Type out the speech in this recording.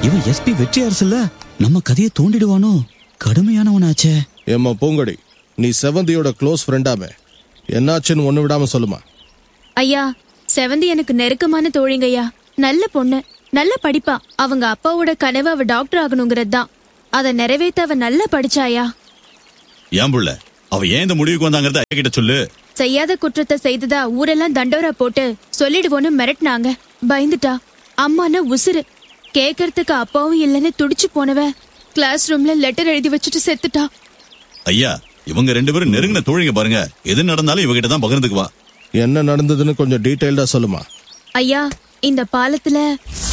இவன் எஸ்பி வெற்றி அரசுல நம்ம கதையை தோண்டிடுவானோ கடுமையானவனாச்சே ஏம்மா பூங்கொடி நீ செவந்தியோட க்ளோஸ் ஃப்ரெண்டாமே என்னாச்சுன்னு ஒண்ணு விடாம சொல்லுமா ஐயா செவந்தி எனக்கு நெருக்கமான தோழிங்கய்யா நல்ல பொண்ணு நல்ல படிப்பா அவங்க அப்பாவோட கனவு அவ டாக்டர் ஆகணுங்கிறது தான் அதை நிறைவேத்த அவ நல்லா படிச்சாயா ஏன் புள்ள அவ ஏன் இந்த முடிவுக்கு வந்தாங்கறத ஐயா கிட்ட சொல்லு செய்யாத குற்றத்தை செய்ததா ஊரெல்லாம் தண்டோரா போட்டு சொல்லிடுவோன்னு மிரட்டினாங்க பயந்துட்டா அம்மானா உசுரு கேக்கறதுக்கு அப்பாவும் இல்லைன்னு துடிச்சு போனவ கிளாஸ் ரூம்ல லெட்டர் எழுதி வச்சுட்டு செத்துட்டா ஐயா இவங்க ரெண்டு பேரும் நெருங்கின தோழிங்க பாருங்க எது நடந்தாலும் இவகிட்ட தான் பகிர்ந்துக்குவா என்ன நடந்ததுன்னு கொஞ்சம் டீட்டெயில்டா சொல்லுமா ஐயா இந்த பாலத்துல